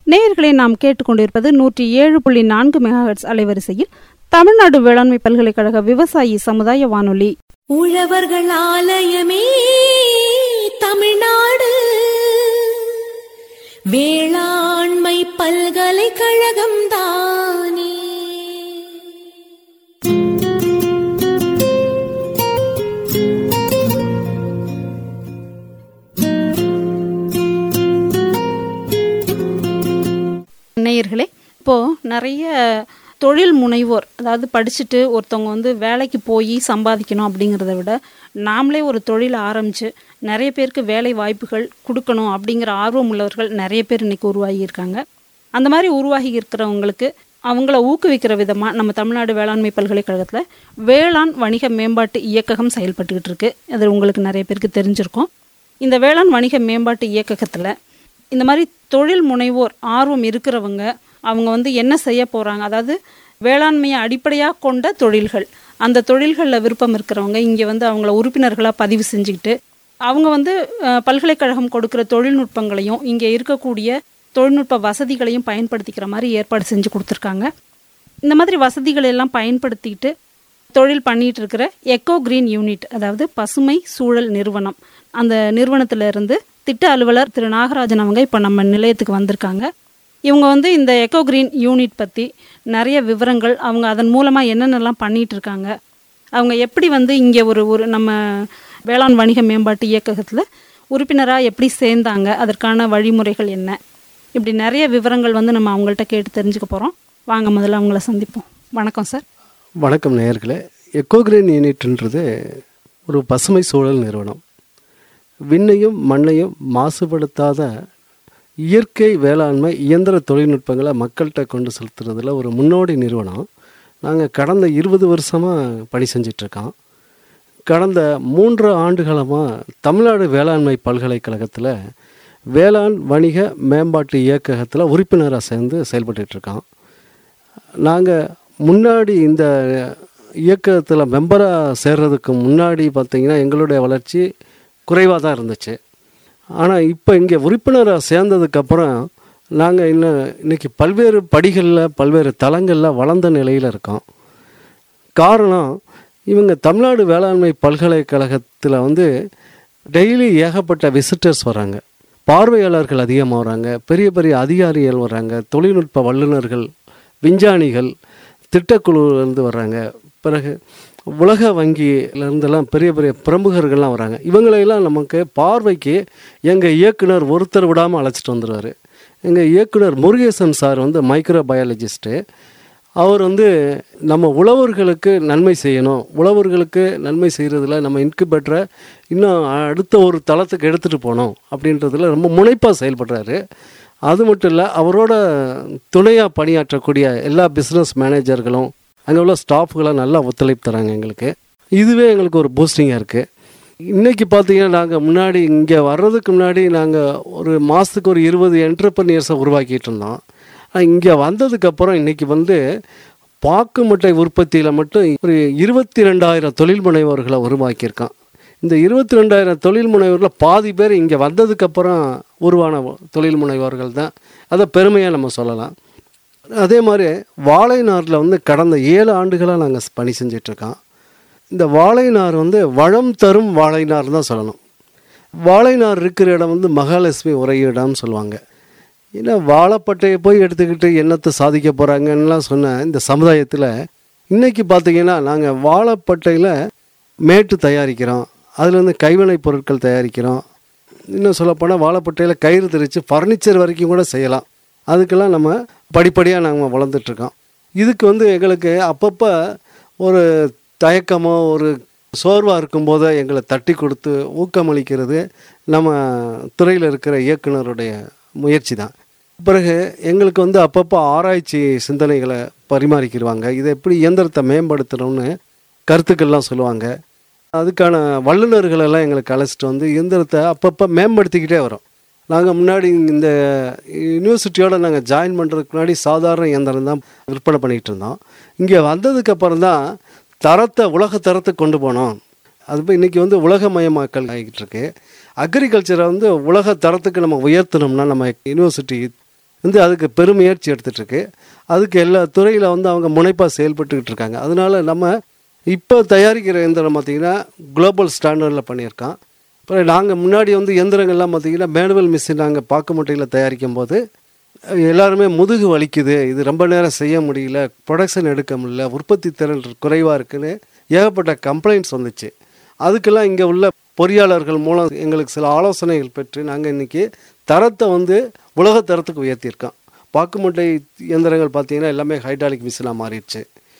நேயர்களை நாம் கேட்டுக்கொண்டிருப்பது நூற்றி ஏழு புள்ளி நான்கு மெகாஹெட்ஸ் அலைவரிசையில் தமிழ்நாடு வேளாண்மை பல்கலைக்கழக விவசாயி சமுதாய வானொலி உழவர்கள் ஆலயமே தமிழ்நாடு வேளாண்மை பல்கலைக்கழகம் தானே நேயர்களே இப்போ நிறைய தொழில் முனைவோர் அதாவது படிச்சுட்டு ஒருத்தவங்க வந்து வேலைக்கு போய் சம்பாதிக்கணும் அப்படிங்கிறத விட நாமளே ஒரு தொழில் ஆரம்பித்து நிறைய பேருக்கு வேலை வாய்ப்புகள் கொடுக்கணும் அப்படிங்கிற ஆர்வம் உள்ளவர்கள் நிறைய பேர் இன்னைக்கு உருவாகி இருக்காங்க அந்த மாதிரி உருவாகி இருக்கிறவங்களுக்கு அவங்கள ஊக்குவிக்கிற விதமாக நம்ம தமிழ்நாடு வேளாண்மை பல்கலைக்கழகத்தில் வேளாண் வணிக மேம்பாட்டு இயக்ககம் செயல்பட்டுக்கிட்டு இருக்கு அது உங்களுக்கு நிறைய பேருக்கு தெரிஞ்சிருக்கும் இந்த வேளாண் வணிக மேம்பாட்டு இயக்ககத்தில் இந்த மாதிரி தொழில் முனைவோர் ஆர்வம் இருக்கிறவங்க அவங்க வந்து என்ன செய்ய போகிறாங்க அதாவது வேளாண்மையை அடிப்படையாக கொண்ட தொழில்கள் அந்த தொழில்களில் விருப்பம் இருக்கிறவங்க இங்கே வந்து அவங்கள உறுப்பினர்களாக பதிவு செஞ்சுக்கிட்டு அவங்க வந்து அஹ், பல்கலைக்கழகம் கொடுக்குற தொழில்நுட்பங்களையும் இங்கே இருக்கக்கூடிய தொழில்நுட்ப வசதிகளையும் பயன்படுத்திக்கிற மாதிரி ஏற்பாடு செஞ்சு கொடுத்துருக்காங்க இந்த மாதிரி வசதிகளை எல்லாம் பயன்படுத்திக்கிட்டு தொழில் பண்ணிட்டு இருக்கிற எக்கோ கிரீன் யூனிட் அதாவது பசுமை சூழல் நிறுவனம் அந்த நிறுவனத்துல இருந்து திட்ட அலுவலர் திரு நாகராஜன் அவங்க இப்போ நம்ம நிலையத்துக்கு வந்திருக்காங்க இவங்க வந்து இந்த எக்கோ கிரீன் யூனிட் பற்றி நிறைய விவரங்கள் அவங்க அதன் மூலமாக என்னென்னலாம் பண்ணிட்டு இருக்காங்க அவங்க எப்படி வந்து இங்கே ஒரு ஒரு நம்ம வேளாண் வணிக மேம்பாட்டு இயக்ககத்தில் உறுப்பினராக எப்படி சேர்ந்தாங்க அதற்கான வழிமுறைகள் என்ன இப்படி நிறைய விவரங்கள் வந்து நம்ம அவங்கள்ட்ட கேட்டு தெரிஞ்சுக்க போகிறோம் வாங்க முதல்ல அவங்கள சந்திப்போம் வணக்கம் சார் வணக்கம் நேயர்களே எக்கோகிரீன் யூனிட்ன்றது ஒரு பசுமை சூழல் நிறுவனம் விண்ணையும் மண்ணையும் மாசுபடுத்தாத இயற்கை வேளாண்மை இயந்திர தொழில்நுட்பங்களை மக்கள்கிட்ட கொண்டு செலுத்துறதுல ஒரு முன்னோடி நிறுவனம் நாங்கள் கடந்த இருபது வருஷமாக பணி செஞ்சிட்ருக்கோம் கடந்த மூன்று ஆண்டுகாலமாக தமிழ்நாடு வேளாண்மை பல்கலைக்கழகத்தில் வேளாண் வணிக மேம்பாட்டு இயக்ககத்தில் உறுப்பினராக சேர்ந்து செயல்பட்டுருக்கோம் நாங்கள் முன்னாடி இந்த இயக்கத்தில் மெம்பராக சேர்றதுக்கு முன்னாடி பார்த்தீங்கன்னா எங்களுடைய வளர்ச்சி குறைவாக தான் இருந்துச்சு ஆனால் இப்போ இங்கே உறுப்பினராக சேர்ந்ததுக்கப்புறம் நாங்கள் இன்னும் இன்னைக்கு பல்வேறு படிகளில் பல்வேறு தளங்களில் வளர்ந்த நிலையில் இருக்கோம் காரணம் இவங்க தமிழ்நாடு வேளாண்மை பல்கலைக்கழகத்தில் வந்து டெய்லி ஏகப்பட்ட விசிட்டர்ஸ் வராங்க பார்வையாளர்கள் அதிகமாக வராங்க பெரிய பெரிய அதிகாரிகள் வராங்க தொழில்நுட்ப வல்லுநர்கள் விஞ்ஞானிகள் திட்டக்குழுவிலேருந்து வர்றாங்க பிறகு உலக வங்கியிலேருந்தெல்லாம் பெரிய பெரிய பிரமுகர்கள்லாம் வராங்க இவங்களையெல்லாம் நமக்கு பார்வைக்கு எங்கள் இயக்குனர் ஒருத்தர் விடாமல் அழைச்சிட்டு வந்துடுவார் எங்கள் இயக்குனர் முருகேசன் சார் வந்து மைக்ரோ பயாலஜிஸ்ட்டு அவர் வந்து நம்ம உழவர்களுக்கு நன்மை செய்யணும் உழவர்களுக்கு நன்மை செய்கிறதுல நம்ம இன்குபேட்டரை இன்னும் அடுத்த ஒரு தளத்துக்கு எடுத்துகிட்டு போகணும் அப்படின்றதுல ரொம்ப முனைப்பாக செயல்படுறாரு அது மட்டும் இல்லை அவரோட துணையாக பணியாற்றக்கூடிய எல்லா பிஸ்னஸ் மேனேஜர்களும் அங்கே உள்ள ஸ்டாஃப்களாம் நல்லா ஒத்துழைப்பு தராங்க எங்களுக்கு இதுவே எங்களுக்கு ஒரு பூஸ்டிங்காக இருக்குது இன்றைக்கி பார்த்தீங்கன்னா நாங்கள் முன்னாடி இங்கே வர்றதுக்கு முன்னாடி நாங்கள் ஒரு மாதத்துக்கு ஒரு இருபது என்டர்பிரனியர்ஸை உருவாக்கிட்டு இருந்தோம் ஆனால் இங்கே வந்ததுக்கப்புறம் இன்றைக்கி வந்து பாக்கு முட்டை உற்பத்தியில் மட்டும் ஒரு இருபத்தி ரெண்டாயிரம் தொழில் முனைவோர்களை உருவாக்கியிருக்கான் இந்த இருபத்தி ரெண்டாயிரம் தொழில் முனைவோரில் பாதி பேர் இங்கே வந்ததுக்கப்புறம் உருவான தொழில் முனைவோர்கள் தான் அதை பெருமையாக நம்ம சொல்லலாம் அதே மாதிரி வாழை நாரில் வந்து கடந்த ஏழு ஆண்டுகளாக நாங்கள் பணி செஞ்சிட்ருக்கோம் இந்த வாழை நார் வந்து வளம் தரும் வாழை நார் தான் சொல்லணும் வாழை நார் இருக்கிற இடம் வந்து மகாலட்சுமி உரையிடம்னு சொல்லுவாங்க ஏன்னா வாழைப்பட்டையை போய் எடுத்துக்கிட்டு என்னத்தை சாதிக்க போகிறாங்கன்னெலாம் சொன்ன இந்த சமுதாயத்தில் இன்றைக்கி பார்த்தீங்கன்னா நாங்கள் வாழைப்பட்டையில் மேட்டு தயாரிக்கிறோம் அதில் வந்து கைவினைப் பொருட்கள் தயாரிக்கிறோம் இன்னும் சொல்லப்போனால் வாழைப்பட்டையில் கயிறு திரித்து ஃபர்னிச்சர் வரைக்கும் கூட செய்யலாம் அதுக்கெல்லாம் நம்ம படிப்படியாக நாங்கள் வளர்ந்துட்டுருக்கோம் இதுக்கு வந்து எங்களுக்கு அப்பப்போ ஒரு தயக்கமோ ஒரு சோர்வாக இருக்கும்போது எங்களை தட்டி கொடுத்து ஊக்கமளிக்கிறது நம்ம துறையில் இருக்கிற இயக்குனருடைய முயற்சி தான் பிறகு எங்களுக்கு வந்து அப்பப்போ ஆராய்ச்சி சிந்தனைகளை பரிமாறிக்கிடுவாங்க இதை எப்படி இயந்திரத்தை மேம்படுத்தணும்னு கருத்துக்கள்லாம் சொல்லுவாங்க அதுக்கான வல்லுநர்களெல்லாம் எங்களுக்கு அழைச்சிட்டு வந்து இயந்திரத்தை அப்பப்போ மேம்படுத்திக்கிட்டே வரோம் நாங்கள் முன்னாடி இந்த யூனிவர்சிட்டியோட நாங்கள் ஜாயின் பண்ணுறதுக்கு முன்னாடி சாதாரண இயந்திரம் தான் விற்பனை பண்ணிகிட்டு இருந்தோம் இங்கே வந்ததுக்கப்புறம் தான் தரத்தை உலக தரத்துக்கு கொண்டு போனோம் அது போய் இன்றைக்கி வந்து உலகமயமாக்கல் ஆகிட்டு இருக்கு அக்ரிகல்ச்சரை வந்து உலக தரத்துக்கு நம்ம உயர்த்தணும்னா நம்ம யூனிவர்சிட்டி வந்து அதுக்கு பெருமுயற்சி எடுத்துகிட்டு இருக்கு அதுக்கு எல்லா துறையில் வந்து அவங்க முனைப்பாக செயல்பட்டுக்கிட்டு இருக்காங்க அதனால நம்ம இப்போ தயாரிக்கிற இயந்திரம் பார்த்திங்கன்னா குளோபல் ஸ்டாண்டர்டில் பண்ணியிருக்கோம் அப்புறம் நாங்கள் முன்னாடி வந்து இயந்திரங்கள்லாம் பார்த்திங்கன்னா மேனுவல் மிஷின் நாங்கள் பாக்கு முட்டையில் தயாரிக்கும் போது எல்லாருமே முதுகு வலிக்குது இது ரொம்ப நேரம் செய்ய முடியல ப்ரொடக்ஷன் எடுக்க முடியல உற்பத்தி திறன் குறைவாக இருக்குன்னு ஏகப்பட்ட கம்ப்ளைண்ட்ஸ் வந்துச்சு அதுக்கெல்லாம் இங்கே உள்ள பொறியாளர்கள் மூலம் எங்களுக்கு சில ஆலோசனைகள் பெற்று நாங்கள் இன்றைக்கி தரத்தை வந்து உலக தரத்துக்கு உயர்த்தியிருக்கோம் பாக்குமுட்டை இயந்திரங்கள் பார்த்தீங்கன்னா எல்லாமே ஹைட்ராலிக் மிஷினாக மாறிடுச்சு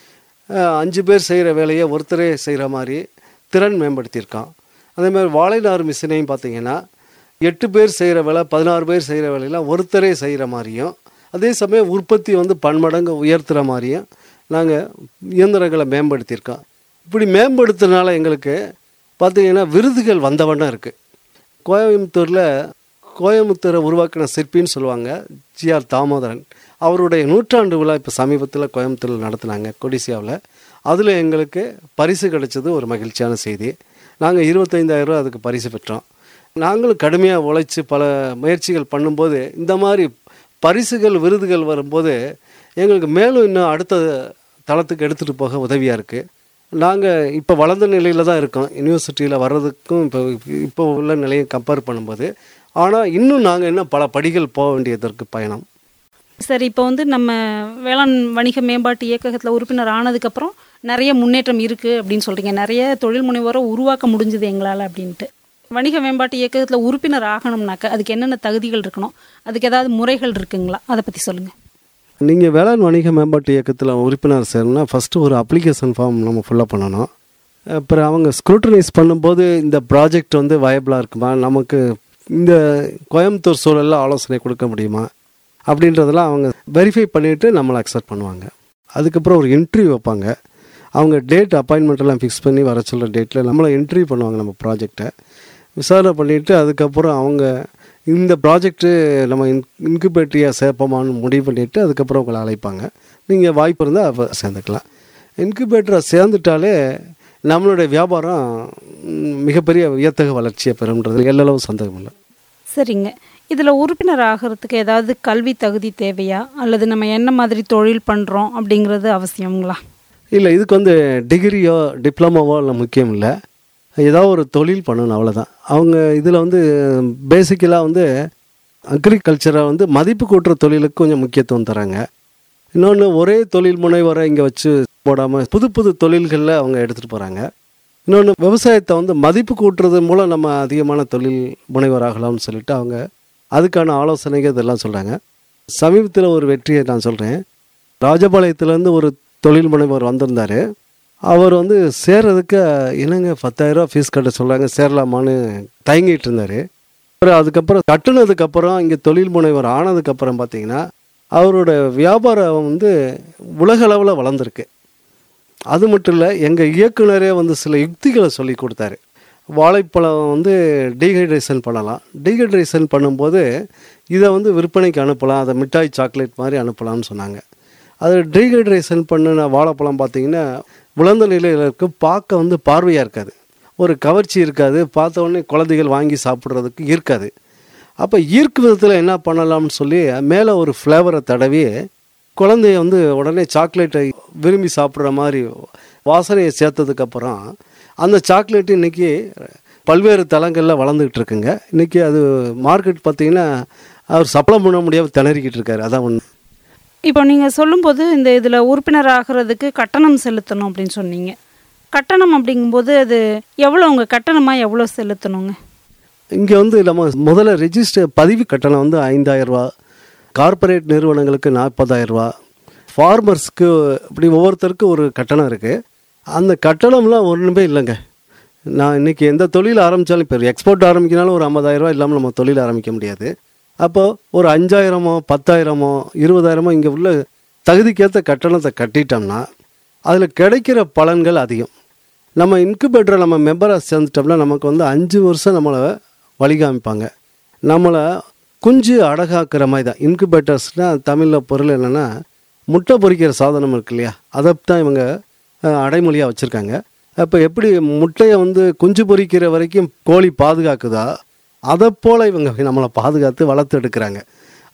அஹ் அஞ்சு பேர் செய்கிற வேலையை ஒருத்தரே செய்கிற மாதிரி திறன் மேம்படுத்தியிருக்கான் அதே மாதிரி வாழைநார் மிஷினையும் பார்த்தீங்கன்னா எட்டு பேர் செய்கிற வேலை பதினாறு பேர் செய்கிற வேலையெல்லாம் ஒருத்தரே செய்கிற மாதிரியும் அதே சமயம் உற்பத்தி வந்து பன்மடங்கு உயர்த்துகிற மாதிரியும் நாங்கள் இயந்திரங்களை மேம்படுத்தியிருக்கோம் இப்படி மேம்படுத்துறதுனால எங்களுக்கு பார்த்தீங்கன்னா விருதுகள் வந்தவண்ணம் இருக்குது கோயம்புத்தூரில் கோயம்புத்தூரை உருவாக்கின சிற்பின்னு சொல்லுவாங்க ஜிஆர் தாமோதரன் அவருடைய நூற்றாண்டு விழா இப்போ சமீபத்தில் கோயம்புத்தூரில் நடத்துனாங்க கொடிசியாவில் அதில் எங்களுக்கு பரிசு கிடைச்சது ஒரு மகிழ்ச்சியான செய்தி நாங்கள் இருபத்தைந்தாயிரம் ரூபா அதுக்கு பரிசு பெற்றோம் நாங்களும் கடுமையாக உழைச்சி பல முயற்சிகள் பண்ணும்போது இந்த மாதிரி பரிசுகள் விருதுகள் வரும்போது எங்களுக்கு மேலும் இன்னும் அடுத்த தளத்துக்கு எடுத்துகிட்டு போக உதவியாக இருக்குது நாங்கள் இப்போ வளர்ந்த நிலையில் தான் இருக்கோம் யூனிவர்சிட்டியில் வர்றதுக்கும் இப்போ இப்போ உள்ள நிலையை கம்பேர் பண்ணும்போது ஆனால் இன்னும் நாங்கள் இன்னும் பல படிகள் போக வேண்டியதற்கு பயணம் சரி இப்போ வந்து நம்ம வேளாண் வணிக மேம்பாட்டு இயக்ககத்தில் உறுப்பினர் ஆனதுக்கப்புறம் நிறைய முன்னேற்றம் இருக்குது அப்படின்னு சொல்கிறீங்க நிறைய தொழில் முனைவோரை உருவாக்க முடிஞ்சுது எங்களால் அப்படின்ட்டு வணிக மேம்பாட்டு இயக்ககத்தில் உறுப்பினர் ஆகணும்னாக்க அதுக்கு என்னென்ன தகுதிகள் இருக்கணும் அதுக்கு ஏதாவது முறைகள் இருக்குங்களா அதை பற்றி சொல்லுங்கள் நீங்கள் வேளாண் வணிக மேம்பாட்டு இயக்கத்தில் உறுப்பினர் சேரணும்னா ஃபஸ்ட்டு ஒரு அப்ளிகேஷன் ஃபார்ம் நம்ம ஃபுல்லாக பண்ணணும் அப்புறம் அவங்க ஸ்க்ரூட்டனைஸ் பண்ணும்போது இந்த ப்ராஜெக்ட் வந்து வயபிளாக இருக்குமா நமக்கு இந்த கோயம்புத்தூர் சூழலில் ஆலோசனை கொடுக்க முடியுமா அப்படின்றதெல்லாம் அவங்க வெரிஃபை பண்ணிவிட்டு நம்மளை அக்செப்ட் பண்ணுவாங்க அதுக்கப்புறம் ஒரு இன்டர்வியூ வைப்பாங்க அவங்க டேட் அப்பாயின்மெண்ட் எல்லாம் ஃபிக்ஸ் பண்ணி வர சொல்கிற டேட்டில் நம்மளை இன்டர்வியூ பண்ணுவாங்க நம்ம ப்ராஜெக்டை விசாரணை பண்ணிவிட்டு அதுக்கப்புறம் அவங்க இந்த ப்ராஜெக்ட்டு நம்ம இன் இன்குபேட்டரியாக சேர்ப்போமான்னு முடிவு பண்ணிவிட்டு அதுக்கப்புறம் உங்களை அழைப்பாங்க நீங்கள் வாய்ப்பு இருந்தால் அப்போ சேர்ந்துக்கலாம் இன்குபேட்டரை சேர்ந்துட்டாலே நம்மளுடைய வியாபாரம் ம், மிகப்பெரிய வியத்தக வளர்ச்சியை பெறும்ன்றது எல்லளவு சந்தேகம் இல்லை சரிங்க இதில் உறுப்பினர் ஆகிறதுக்கு ஏதாவது கல்வி தகுதி தேவையா அல்லது நம்ம என்ன மாதிரி தொழில் பண்ணுறோம் அப்படிங்கிறது அவசியங்களா இல்லை இதுக்கு வந்து டிகிரியோ டிப்ளமோவோ இல்லை முக்கியம் இல்லை ஏதாவது ஒரு தொழில் பண்ணணும் அவ்வளோதான் அவங்க இதில் வந்து பேசிக்கலாக வந்து அக்ரிகல்ச்சரை வந்து மதிப்பு கூட்டுற தொழிலுக்கு கொஞ்சம் முக்கியத்துவம் தராங்க இன்னொன்று ஒரே தொழில் முனைவரை இங்கே வச்சு போடாமல் புது புது தொழில்களில் அவங்க எடுத்துகிட்டு போகிறாங்க இன்னொன்று விவசாயத்தை வந்து மதிப்பு கூட்டுறது மூலம் நம்ம அதிகமான தொழில் முனைவராகலாம்னு சொல்லிட்டு அவங்க அதுக்கான ஆலோசனைகள் இதெல்லாம் சொல்கிறாங்க சமீபத்தில் ஒரு வெற்றியை நான் சொல்கிறேன் ராஜபாளையத்துலேருந்து ஒரு தொழில் முனைவர் வந்திருந்தார் அவர் வந்து சேர்றதுக்கு என்னங்க பத்தாயிரரூவா ஃபீஸ் கட்ட சொல்கிறாங்க சேரலாமான்னு தயங்கிட்டு இருந்தார் அப்புறம் அதுக்கப்புறம் கட்டுனதுக்கப்புறம் இங்கே தொழில் முனைவர் ஆனதுக்கப்புறம் பார்த்தீங்கன்னா அவரோட வியாபாரம் வந்து உலக அளவில் வளர்ந்துருக்கு அது மட்டும் இல்லை எங்கள் இயக்குனரே வந்து சில யுக்திகளை சொல்லி கொடுத்தாரு வாழைப்பழம் வந்து டீஹைட்ரேஷன் பண்ணலாம் டீஹைட்ரேஷன் பண்ணும்போது இதை வந்து விற்பனைக்கு அனுப்பலாம் அதை மிட்டாய் சாக்லேட் மாதிரி அனுப்பலாம்னு சொன்னாங்க அது டீஹைட்ரேஷன் பண்ணின வாழைப்பழம் பார்த்தீங்கன்னா உலர்ந்த நிலையில் இருக்கு பார்க்க வந்து பார்வையாக இருக்காது ஒரு கவர்ச்சி இருக்காது பார்த்த உடனே குழந்தைகள் வாங்கி சாப்பிட்றதுக்கு இருக்காது அப்போ ஈர்க்கு விதத்தில் என்ன பண்ணலாம்னு சொல்லி மேலே ஒரு ஃப்ளேவரை தடவி குழந்தைய வந்து உடனே சாக்லேட்டை விரும்பி சாப்பிட்ற மாதிரி வாசனையை சேர்த்ததுக்கப்புறம் அந்த சாக்லேட்டு இன்றைக்கி பல்வேறு தளங்களில் வளர்ந்துக்கிட்டு இருக்குங்க இன்றைக்கி அது மார்க்கெட் பார்த்திங்கன்னா அவர் சப்ளை பண்ண முடியாமல் திணறிக்கிட்டு இருக்காரு அதான் ஒன்று இப்போ நீங்கள் சொல்லும்போது இந்த இதில் உறுப்பினர் ஆகிறதுக்கு கட்டணம் செலுத்தணும் அப்படின்னு சொன்னீங்க கட்டணம் அப்படிங்கும்போது அது எவ்வளோ உங்கள் கட்டணமாக எவ்வளோ செலுத்தணுங்க இங்கே வந்து நம்ம முதல்ல ரெஜிஸ்டர் பதிவு கட்டணம் வந்து ஐந்தாயிரரூவா கார்ப்பரேட் நிறுவனங்களுக்கு நாற்பதாயிரரூவா ஃபார்மர்ஸ்க்கு இப்படி ஒவ்வொருத்தருக்கும் ஒரு கட்டணம் இருக்குது அந்த கட்டணம்லாம் ஒன்றுமே இல்லைங்க நான் இன்றைக்கி எந்த தொழில் ஆரம்பித்தாலும் இப்போ எக்ஸ்போர்ட் ஆரம்பிக்கனாலும் ஒரு ஐம்பதாயிரரூவா இல்லாமல் நம்ம தொழில் ஆரம்பிக்க முடியாது அப்போது ஒரு அஞ்சாயிரமோ பத்தாயிரமோ இருபதாயிரமோ இங்கே உள்ள தகுதிக்கேற்ற கட்டணத்தை கட்டிட்டோம்னா அதில் கிடைக்கிற பலன்கள் அதிகம் நம்ம இன்குபேட்டரை நம்ம மெம்பராக சேர்ந்துட்டோம்னா நமக்கு வந்து அஞ்சு வருஷம் நம்மளை வழிகாமிப்பாங்க நம்மளை குஞ்சு அடகாக்கிற மாதிரி தான் இன்குபேட்டர்ஸ்னால் தமிழில் பொருள் என்னென்னா முட்டை பொரிக்கிற சாதனம் இருக்கு இல்லையா அதை தான் இவங்க அஹ், அடைமொழியாக வச்சுருக்காங்க அப்போ எப்படி முட்டையை வந்து குஞ்சு பொரிக்கிற வரைக்கும் கோழி பாதுகாக்குதா அதை போல் இவங்க நம்மளை பாதுகாத்து வளர்த்து எடுக்கிறாங்க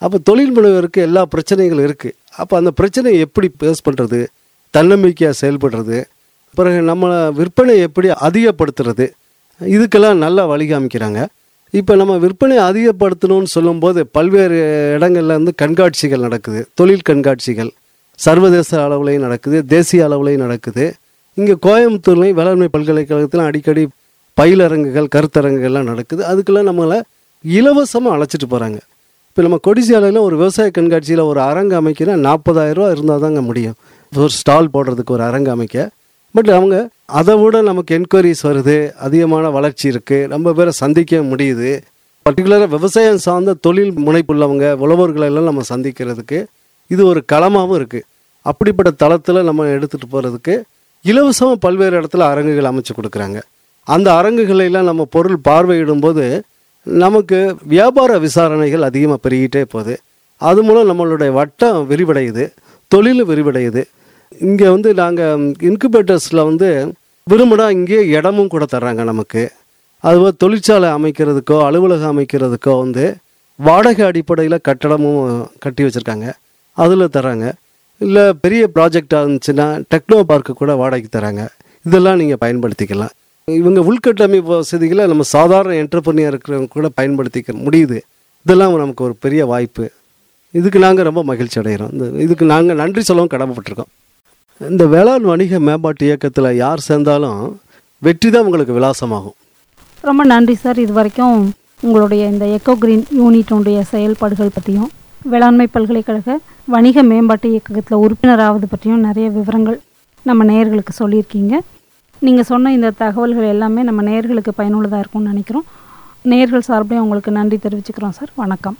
அப்போ தொழில் முனைவருக்கு எல்லா பிரச்சனைகளும் இருக்குது அப்போ அந்த பிரச்சனையை எப்படி பேஸ் பண்ணுறது தன்னம்பிக்கையாக செயல்படுறது பிறகு நம்ம விற்பனை எப்படி அதிகப்படுத்துறது இதுக்கெல்லாம் நல்லா வழிகாமிக்கிறாங்க இப்போ நம்ம விற்பனை அதிகப்படுத்தணும்னு சொல்லும்போது பல்வேறு இடங்கள்ல இருந்து கண்காட்சிகள் நடக்குது தொழில் கண்காட்சிகள் சர்வதேச அளவுலையும் நடக்குது தேசிய அளவுலையும் நடக்குது இங்கே கோயம்புத்தூர்லையும் வேளாண்மை பல்கலைக்கழகத்தில் அடிக்கடி பயிலரங்குகள் கருத்தரங்குகள்லாம் நடக்குது அதுக்கெல்லாம் நம்மளை இலவசமாக அழைச்சிட்டு போகிறாங்க இப்போ நம்ம கொடிசியாலையில் ஒரு விவசாய கண்காட்சியில் ஒரு அரங்கு அமைக்கினா நாற்பதாயிரம் ரூபா இருந்தால் தாங்க முடியும் ஒரு ஸ்டால் போடுறதுக்கு ஒரு அரங்கு அமைக்க பட் அவங்க அதை விட நமக்கு என்கொயரிஸ் வருது அதிகமான வளர்ச்சி இருக்குது ரொம்ப பேரை சந்திக்க முடியுது பர்டிகுலராக விவசாயம் சார்ந்த தொழில் முனைப்புள்ளவங்க உழவர்களை எல்லாம் நம்ம சந்திக்கிறதுக்கு இது ஒரு களமாகவும் இருக்குது அப்படிப்பட்ட தளத்தில் நம்ம எடுத்துகிட்டு போகிறதுக்கு இலவசமாக பல்வேறு இடத்துல அரங்குகள் அமைச்சு கொடுக்குறாங்க அந்த அரங்குகளெல்லாம் நம்ம பொருள் பார்வையிடும்போது நமக்கு வியாபார விசாரணைகள் அதிகமாக பெருகிட்டே போகுது அது மூலம் நம்மளுடைய வட்டம் விரிவடையுது தொழில் விரிவடையுது இங்கே வந்து நாங்கள் இன்குபேட்டர்ஸில் வந்து விரும்பினா இங்கேயே இடமும் கூட தர்றாங்க நமக்கு அதுபோல் தொழிற்சாலை அமைக்கிறதுக்கோ அலுவலகம் அமைக்கிறதுக்கோ வந்து வாடகை அடிப்படையில் கட்டடமும் கட்டி வச்சுருக்காங்க அதில் தராங்க இல்லை பெரிய ப்ராஜெக்டாக இருந்துச்சுன்னா டெக்னோ பார்க்கு கூட வாடகைக்கு தராங்க இதெல்லாம் நீங்கள் பயன்படுத்திக்கலாம் இவங்க உள்கட்டமைப்பு வசதிகளை நம்ம சாதாரண என்டர்பிரனியர் இருக்கிறவங்க கூட பயன்படுத்திக்க முடியுது இதெல்லாம் நமக்கு ஒரு பெரிய வாய்ப்பு இதுக்கு நாங்கள் ரொம்ப மகிழ்ச்சி அடைகிறோம் இந்த இதுக்கு நாங்கள் நன்றி சொல்லவும் கடமைப்பட்டிருக்கோம் இந்த வேளாண் வணிக மேம்பாட்டு இயக்கத்தில் யார் சேர்ந்தாலும் வெற்றி தான் உங்களுக்கு விலாசமாகும் ரொம்ப நன்றி சார் இது வரைக்கும் உங்களுடைய இந்த எக்கோ கிரீன் யூனிட்டுடைய செயல்பாடுகள் பற்றியும் வேளாண்மை பல்கலைக்கழக வணிக மேம்பாட்டு இயக்கத்தில் உறுப்பினராவது பற்றியும் நிறைய விவரங்கள் நம்ம நேயர்களுக்கு சொல்லியிருக்கீங்க நீங்கள் சொன்ன இந்த தகவல்கள் எல்லாமே நம்ம நேயர்களுக்கு பயனுள்ளதாக இருக்கும்னு நினைக்கிறோம் நேயர்கள் சார்பிலையும் உங்களுக்கு நன்றி தெரிவிச்சுக்கிறோம் சார் வணக்கம்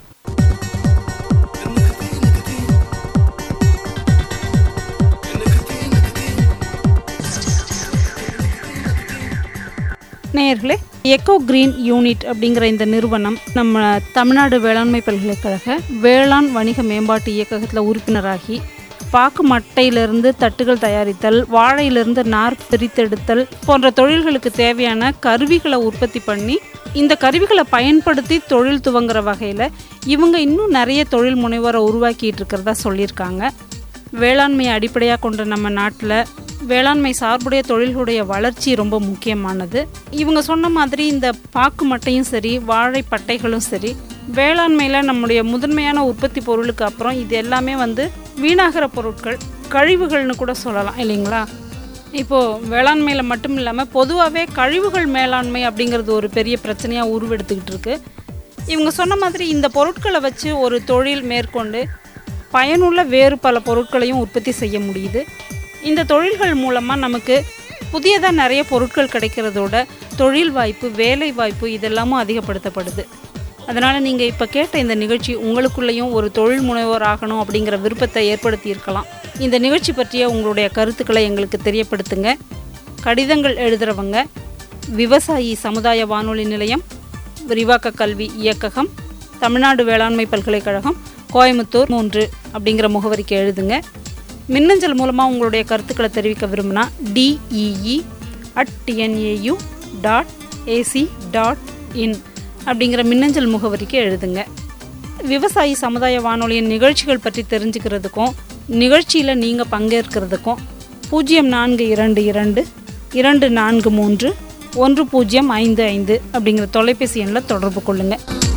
நேயர்களே எக்கோ கிரீன் யூனிட் அப்படிங்கிற இந்த நிறுவனம் நம்ம தமிழ்நாடு வேளாண்மை பல்கலைக்கழக வேளாண் வணிக மேம்பாட்டு இயக்ககத்தில் உறுப்பினராகி பாக்கு மட்டையிலிருந்து தட்டுகள் தயாரித்தல் வாழையிலிருந்து நார் பிரித்தெடுத்தல் போன்ற தொழில்களுக்கு தேவையான கருவிகளை உற்பத்தி பண்ணி இந்த கருவிகளை பயன்படுத்தி தொழில் துவங்குற வகையில் இவங்க இன்னும் நிறைய தொழில் முனைவோரை உருவாக்கிட்டு இருக்கிறதா சொல்லியிருக்காங்க வேளாண்மையை அடிப்படையாக கொண்ட நம்ம நாட்டில் வேளாண்மை சார்புடைய தொழில்களுடைய வளர்ச்சி ரொம்ப முக்கியமானது இவங்க சொன்ன மாதிரி இந்த பாக்கு மட்டையும் சரி வாழை பட்டைகளும் சரி வேளாண்மையில் நம்முடைய முதன்மையான உற்பத்தி பொருளுக்கு அப்புறம் இது எல்லாமே வந்து வீணாகிற பொருட்கள் கழிவுகள்னு கூட சொல்லலாம் இல்லைங்களா இப்போது வேளாண்மையில் மட்டும் இல்லாமல் பொதுவாகவே கழிவுகள் மேலாண்மை அப்படிங்கிறது ஒரு பெரிய பிரச்சனையாக உருவெடுத்துக்கிட்டு இருக்கு இவங்க சொன்ன மாதிரி இந்த பொருட்களை வச்சு ஒரு தொழில் மேற்கொண்டு பயனுள்ள வேறு பல பொருட்களையும் உற்பத்தி செய்ய முடியுது இந்த தொழில்கள் மூலமாக நமக்கு புதியதாக நிறைய பொருட்கள் கிடைக்கிறதோட தொழில் வாய்ப்பு வேலை வாய்ப்பு இதெல்லாமும் அதிகப்படுத்தப்படுது அதனால் நீங்கள் இப்போ கேட்ட இந்த நிகழ்ச்சி உங்களுக்குள்ளேயும் ஒரு தொழில் முனைவோர் ஆகணும் அப்படிங்கிற விருப்பத்தை ஏற்படுத்தி இருக்கலாம் இந்த நிகழ்ச்சி பற்றிய உங்களுடைய கருத்துக்களை எங்களுக்கு தெரியப்படுத்துங்க கடிதங்கள் எழுதுகிறவங்க விவசாயி சமுதாய வானொலி நிலையம் விரிவாக்க கல்வி இயக்ககம் தமிழ்நாடு வேளாண்மை பல்கலைக்கழகம் கோயம்புத்தூர் மூன்று அப்படிங்கிற முகவரிக்கு எழுதுங்க மின்னஞ்சல் மூலமாக உங்களுடைய கருத்துக்களை தெரிவிக்க விரும்பினா D E E at T N A U dot A C dot in அப்படிங்கிற மின்னஞ்சல் முகவரிக்கு எழுதுங்க விவசாயி சமுதாய வானொலியின் நிகழ்ச்சிகள் பற்றி தெரிஞ்சுக்கிறதுக்கும் நிகழ்ச்சியில் நீங்கள் பங்கேற்கிறதுக்கும் பூஜ்ஜியம் நான்கு இரண்டு இரண்டு இரண்டு நான்கு மூன்று ஒன்று பூஜ்ஜியம் ஐந்து ஐந்து அப்படிங்கிற தொலைபேசி எண்ணில் தொடர்பு கொள்ளுங்கள்